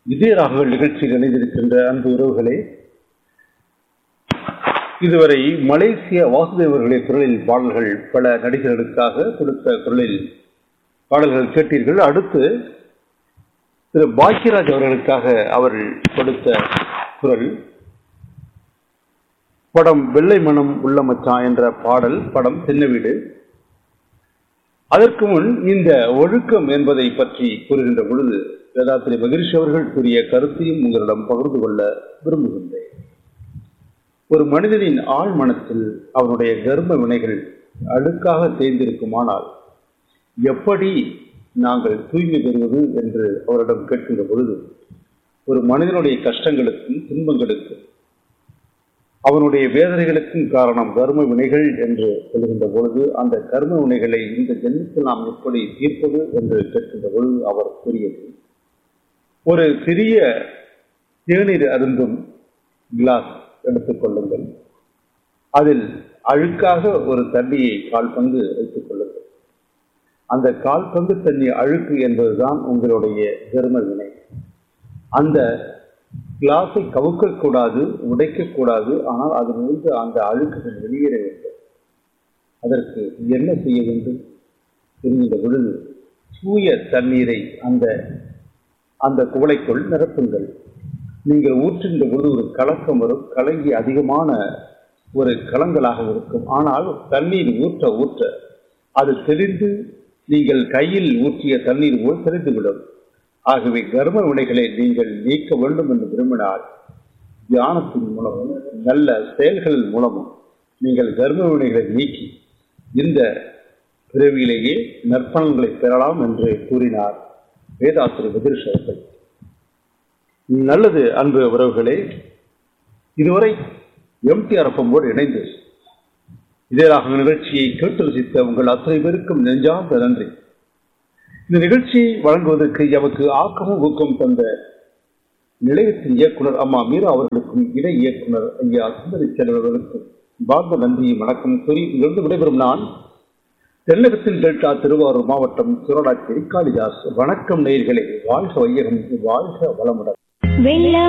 இதய ராகங்கள் நிகழ்ச்சியில் இணைந்திருக்கின்ற அன்பு உறவுகளே இதுவரை மலேசிய வாசுதேவர்களுடைய குரலில் பாடல்கள் பல நடிகர்களுக்காக கொடுத்த குரலில் பாடல்கள் கேட்டீர்கள் அடுத்து திரு பாக்கியராஜ் அவர்களுக்காக அவர்கள் கொடுத்த குரல் படம் வெள்ளை மனம் உள்ள மச்சான் என்ற பாடல் படம் சின்ன வீடு அதற்கு முன் இந்த ஒழுக்கம் என்பதை பற்றி கூறுகின்ற பொழுது வேதாத்திரி மகிழ்ச்சி அவர்கள் கூறிய கருத்தையும் உங்களிடம் பகிர்ந்து கொள்ள விரும்புகின்றேன் ஒரு மனிதனின் ஆழ் மனத்தில் அவனுடைய கர்ம வினைகள் அழுக்காக தேர்ந்திருக்குமானால் எப்படி நாங்கள் தூய்மை பெறுவது என்று அவரிடம் கேட்கின்ற பொழுது ஒரு மனிதனுடைய கஷ்டங்களுக்கும் துன்பங்களுக்கும் அவனுடைய வேதனைகளுக்கும் காரணம் கர்ம வினைகள் என்று சொல்கின்ற பொழுது அந்த கர்ம வினைகளை இந்த ஜென்மத்தில் நாம் எப்படி தீர்ப்பது என்று கேட்கின்ற பொழுது அவர் கூறியது ஒரு சிறிய தேநீர் அருந்தும் கிளாஸ் எடுத்துக்கொள்ளுங்கள் அதில் அழுக்காக ஒரு தண்ணியை கால் பங்கு வைத்துக் கொள்ளுங்கள் அந்த கால் பங்கு தண்ணி அழுக்கு என்பதுதான் உங்களுடைய கர்ம வினை அந்த கிளாஸை கவுக்கக்கூடாது உடைக்கக்கூடாது ஆனால் அதிலிருந்து அந்த அழுக்குகள் வெளியேற வேண்டும் அதற்கு என்ன செய்ய வேண்டும் என்கின்ற பொழுது தூய தண்ணீரை அந்த அந்த குவளைக்குள் நிரப்புங்கள் நீங்கள் ஊற்றுகின்ற பொழுது ஒரு கலக்கம் வரும் கலங்கி அதிகமான ஒரு கலங்களாக இருக்கும் ஆனால் தண்ணீர் ஊற்ற ஊற்ற அது தெளிந்து நீங்கள் கையில் ஊற்றிய தண்ணீர் போல் தெரிந்துவிடும் ஆகவே கர்ம வினைகளை நீங்கள் நீக்க வேண்டும் என்று விரும்பினால் தியானத்தின் மூலமும் நல்ல செயல்களின் மூலமும் நீங்கள் கர்ம வினைகளை நீக்கி இந்த பிறவியிலேயே நற்பலன்களை பெறலாம் என்று கூறினார் வேதாத்திரி பதிர்ஷ் அவர்கள் நல்லது அன்பு உறவுகளே இதுவரை எம்டிஆர் எஃப்எம்மோடு இணைந்து இதேராக நிகழ்ச்சியை கேட்டு ரசித்த உங்கள் அத்தனை பேருக்கும் நெஞ்சார்ந்த நன்றி இந்த நிகழ்ச்சியை வழங்குவதற்கு எமக்கு ஆக்கமும் ஊக்கம் தந்த நிலையத்தின் இயக்குனர் அம்மா மீரா அவர்களுக்கும் இணை இயக்குனர் ஐயா சுந்தரி செல்வர்களுக்கும் பார்ந்த நன்றியும் வணக்கம் கூறி இங்கிருந்து விடைபெறும் நான் தென்னகத்தின் டெல்டா திருவாரூர் மாவட்டம் சுரடாச்சேரி காளிதாஸ் வணக்கம் நேயர்களே வாழ்க வையகம் வாழ்க வளமுடன் வெள்ளம்